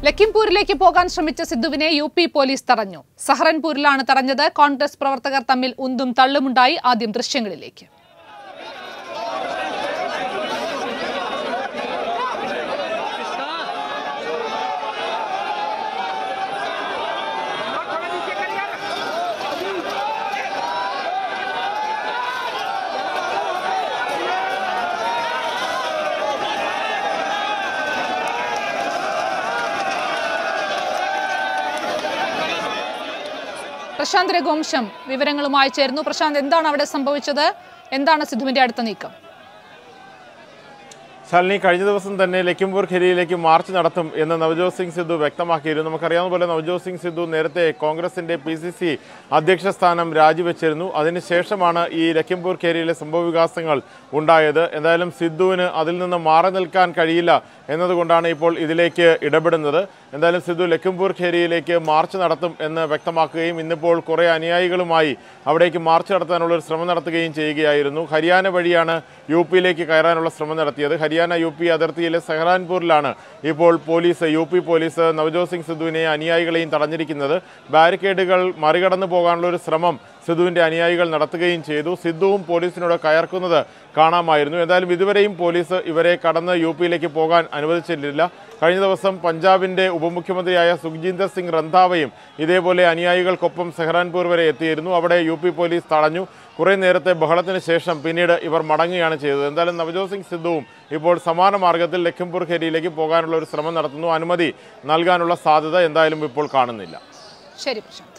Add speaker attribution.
Speaker 1: ലഖിംപൂരിലേക്ക് പോകാൻ ശ്രമിച്ച സിദ്ധുവിനെ U P police തടഞ്ഞു സഹറൻപൂരിലാണ് തടഞ്ഞത് കോൺഗ്രസ് പ്രവർത്തകർ തമ്മിൽ ഉന്തും തള്ളുമുണ്ടായി ആദ്യം ദൃശ്യങ്ങളിലേക്ക് പ്രശാന്ത് രഘുവംശം വിവരങ്ങളുമായി ചേരുന്നു പ്രശാന്ത് എന്താണ് അവിടെ സംഭവിച്ചത് എന്താണ് സിദ്ധുവിന്റെ അടുത്ത നീക്കം
Speaker 2: ശാലിനി കഴിഞ്ഞ ദിവസം തന്നെ ലഖിംപൂർ ഖിരിയിലേക്ക് മാർച്ച് നടത്തും എന്ന് നവജോത് സിംഗ് സിദ്ധു വ്യക്തമാക്കിയിരുന്നു നമുക്കറിയാവുന്ന പോലെ നവജോത് സിംഗ് സിദ്ധു നേരത്തെ കോൺഗ്രസിന്റെ പി സി സി അധ്യക്ഷ സ്ഥാനം രാജിവെച്ചിരുന്നു അതിനുശേഷമാണ് ഈ ലഖിംപൂർ ഖേരിയിലെ സംഭവവികാസങ്ങൾ ഉണ്ടായത് എന്തായാലും സിദ്ധുവിന് അതിൽ നിന്ന് മാറി നിൽക്കാൻ കഴിയില്ല എന്നതുകൊണ്ടാണ് ഇപ്പോൾ ഇതിലേക്ക് ഇടപെടുന്നത് എന്തായാലും സിദ്ധു ലഖിംപൂർ ഖേരിയിലേക്ക് മാർച്ച് നടത്തും എന്ന് വ്യക്തമാക്കുകയും ഇന്നിപ്പോൾ കുറേ അനുയായികളുമായി അവിടേക്ക് മാർച്ച് നടത്താനുള്ള ഒരു ശ്രമം നടത്തുകയും ചെയ്യുകയായിരുന്നു ഹരിയാന വഴിയാണ് യു പിയിലേക്ക് കയറാനുള്ള ശ്രമം നടത്തിയത് ഹരിയാന യു പി അതിർത്തിയിലെ സെഹ്റാൻപൂരിലാണ് ഇപ്പോൾ police U P police Navjot Singh സിദ്ധുവിനെ അനുയായികളെയും തടഞ്ഞിരിക്കുന്നത് ബാരിക്കേഡുകൾ മറികടന്നു പോകാനുള്ള ഒരു ശ്രമം സിദ്ധുവിന്റെ അനുയായികൾ നടത്തുകയും ചെയ്തു സിദ്ധുവും പോലീസിനോട് കയർക്കുന്നത് കാണാമായിരുന്നു എന്തായാലും ഇതുവരെയും പോലീസ് ഇവരെ കടന്ന് യു പിയിലേക്ക് പോകാൻ അനുവദിച്ചിട്ടില്ല കഴിഞ്ഞ ദിവസം പഞ്ചാബിന്റെ ഉപമുഖ്യമന്ത്രിയായ സുഖ്ജീന്ദർ സിംഗ് റന്ധാവയും ഇതേപോലെ അനുയായികൾക്കൊപ്പം സെഹ്റാൻപൂർ വരെ എത്തിയിരുന്നു അവിടെ യു പി പോലീസ് തടഞ്ഞു കുറേ നേരത്തെ ബഹളത്തിന് ശേഷം പിന്നീട് ഇവർ മടങ്ങുകയാണ് ചെയ്തത് എന്തായാലും നവജോത് സിംഗ് സിദ്ധുവും ഇപ്പോൾ സമാന മാർഗത്തിൽ ലഖിംപൂർ ഖേരിയിലേക്ക് പോകാനുള്ള ഒരു ശ്രമം നടത്തുന്നു അനുമതി നൽകാനുള്ള സാധ്യത എന്തായാലും ഇപ്പോൾ കാണുന്നില്ല
Speaker 1: ശരി പ്രശാന്ത്